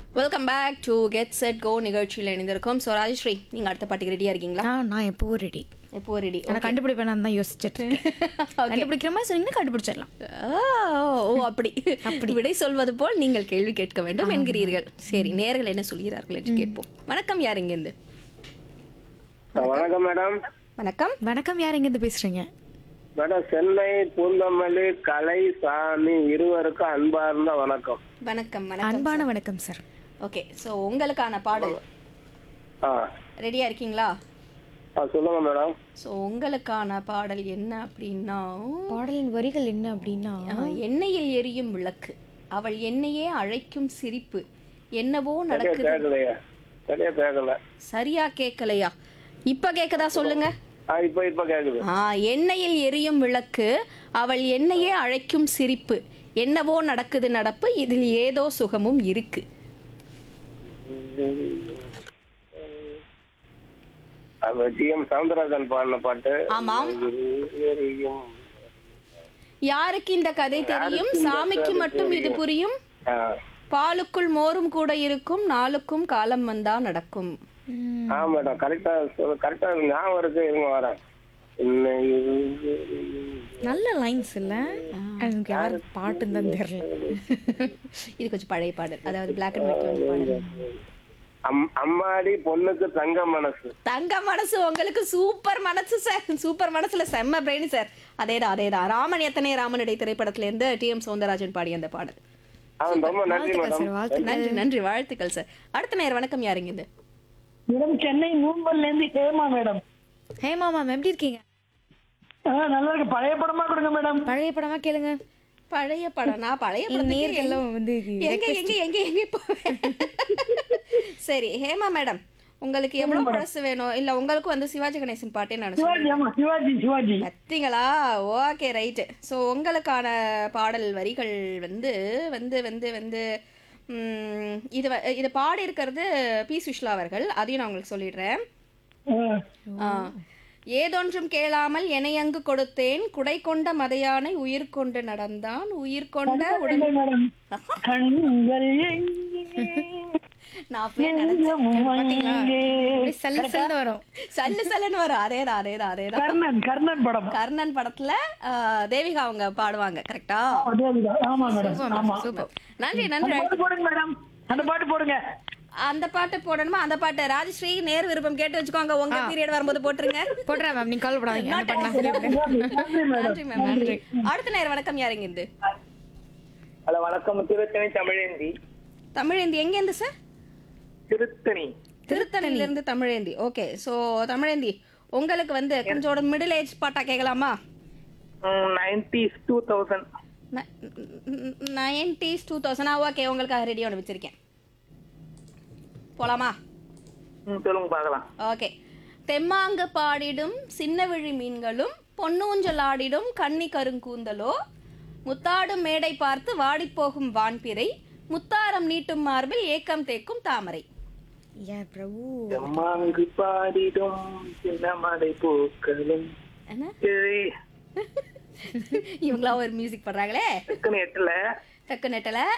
Welcome back to get set go நிகழ்ச்சியில் இணைந்திருக்கோம் so Rajashree நீங்கள் அடுத்த பாட்டுக்கு ரெடியாக இருக்கீங்களா ஆ நான் எப்போ ரெடி எப்போ ரெடி நான் கண்டுபிடிப்பேன் தான் யோசிச்சுட்டு கண்டுபிடிக்கிற மாதிரி சொன்னீங்கன்னா கண்டுபிடிச்சிடலாம் ஓ அப்படி அப்படி விடை சொல்வது போல் நீங்கள் கேள்வி கேட்க வேண்டும் என்கிறீர்கள் சரி நேர்கள் என்ன சொல்கிறார்கள் என்று கேட்போம் வணக்கம் யார் இங்கேருந்து வணக்கம் மேடம் வணக்கம் வணக்கம் யார் எங்கேருந்து பேசுறீங்க மேடம் சென்னை பூந்தமல்லி கலை சாமி இருவருக்கும் அன்பார்ந்த வணக்கம் வணக்கம் வணக்கம் அன்பான வணக்கம் சார் ஓகே ஸோ உங்களுக்கான பாடல் ஆ ரெடியாக இருக்கீங்களா ஆ சொல்லுங்க மேடம் ஸோ உங்களுக்கான பாடல் என்ன அப்படின்னா பாடலின் வரிகள் என்ன அப்படின்னா ஆஹ், எண்ணெயில் எரியும் விளக்கு அவள் என்னையே அழைக்கும் சிரிப்பு என்னவோ சரியா நடக்குது கேட்கலையா சரியா கேட்கல சரியா கேட்கலையா இப்ப கேக்குதா சொல்லுங்க ஆ இப்ப இப்ப கேக்குது ஆ எண்ணெயில் எரியும் விளக்கு அவள் என்னையே அழைக்கும் சிரிப்பு என்னவோ நடக்குது நடப்பு இதில் ஏதோ சுகமும் இருக்கு அது டி எம் சவுந்தரராஜன் பாடின பாட்டு ஆமாம் எரியும். யாருக்கு இந்த கதை தெரியும் சாமிக்கு மட்டும் இது புரியும் ஆ. பாலுக்குள் மோரும் கூட இருக்கும் நாளுக்கும் காலம் வந்தா நடக்கும் ஆ மேடம் கரெக்டா கரெக்டா ஞாபகம் இருக்கு இருங்க வரேன் இன்னை நல்ல லைன்ஸ் இல்ல எனக்கு யார் பாட்டுன்னு தான் தெரியல இது கொஞ்சம் பழைய பாடல் அதாவது பிளாக் அண்ட் ஒயிட்ல வந்து பாடல் அம்- அம்மாடி பொண்ணுக்கு தங்க மனசு தங்க மனசு உங்களுக்கு சூப்பர் மனசு சார் சூப்பர் மனசுல செம்ம பிரெயின் சார் அதேதான் அதேதான் ராமன் எத்தனை ராமனுடைய திரைப்படத்துல இருந்து டி எம் சௌந்தரராஜன் பாடிய அந்த பாடல் ஆ ரொம்ப நன்றி வாழ்த்துக்கள் மேடம் சார் வாழ்த்து நன்றி நன்றி வாழ்த்துக்கள் சார் அடுத்த நேரம் வணக்கம் யாருங்க இது மேடம் சென்னை நூம்பல்ல இருந்து ஹேமா மேடம் ஹேமா மேம் எப்படி இருக்கீங்க ஆ, நல்லா இருக்கு பழைய படமா கொடுங்க மேடம் பழைய படமா கேளுங்க பழைய படம் நான் பழைய படத்துக்கு நேர்கள்லாம் வந்து எங்க எங்க எங்க எங்க போவேன் சரி ஹேமா மேடம் உங்களுக்கு எவ்வளவு பழசு வேணும் இல்ல உங்களுக்கு வந்து சிவாஜி கணேசன் பாட்டே நான் சிவாஜி ஆமா சிவாஜி சிவாஜி கத்திங்களா ஓகே ரைட்டு ஸோ உங்களுக்கான பாடல் வரிகள் வந்து வந்து வந்து வந்து ம், இது வ- இது பாடி இருக்கிறது பி சுஷ்லா அவர்கள் அதையும் நான் உங்களுக்கு சொல்லிடுறேன் ஆ, ஆ. ஏதொன்றும் கேளாமல் எனையங்கு கொடுத்தேன் குடை கொண்ட மதையானை உயிர் கொண்டு நடந்தான் உயிர் கொண்ட உடல் இல்லை மேடம் கண்கள் எங்கே? நான் அப்படியே நினைச்சேன். பாத்தீங்களா? அப்படியே சல்லு சல்லு வரும் சல்லு சல்லுன்னு வரும் அதேதான் அதேதான் அதேதான் கர்ணன் கர்ணன் படம் கர்ணன் படத்துல ஆ, தேவிகா அவங்க பாடுவாங்க கரெக்டா அதே அதுதான். ஆமா மேடம் ஆமா நன்றி அந்த நன்றி பாட்டு போடுங்க மேடம் அந்த பாட்டு போடுங்க அந்த பாட்டு போடணுமா அந்த பாட்டு ராஜஸ்ரீ நேர் விருப்பம் கேட்டு வச்சுக்கோங்க உங்க பீரியட் வரும்போது போட்டுருங்க போடுறேன் மேம் நீங்க கவலை படாதீங்க என்ன பண்ணலாம் நன்றி மேடம் நன்றி மேம் நன்றி அடுத்த நேரம் வணக்கம் யாருங்க இருந்து ஹலோ வணக்கம் திருத்தணி தமிழேந்தி தமிழேந்தி எங்க இருந்து சார் திருத்தணி திருத்தணில இருந்து தமிழேந்தி ஓகே சோ தமிழேந்தி உங்களுக்கு வந்து கொஞ்சம் மிடில் ஏஜ் பாட்டா கேட்கலாமா nineties two thousand nineties two thousand okay உங்களுக்காக ரெடி ஒன்று வச்சிருக்கேன் போலாமா சொல்லுங்க பார்க்கலாம் ஓகே தெம்மாங்கு பாடிடும் சின்னவிழி மீன்களும் பொன்னூஞ்சல் ஆடிடும் கன்னி கருங்கூந்தலோ முத்தாடும் மேடை பார்த்து வாடிப்போகும் வான்பிறை முத்தாரம் நீட்டும் மார்பில் ஏக்கம் தேக்கும் தாமரை யார் பிரபு எம்மாங்கு பாடிடும் சின்ன மலை பூக்களும் என்ன ஏய், இவங்களா ஒரு மியூசிக் பண்றாங்களே டக்குன்னு எட்டுல டக்கு நெட்டல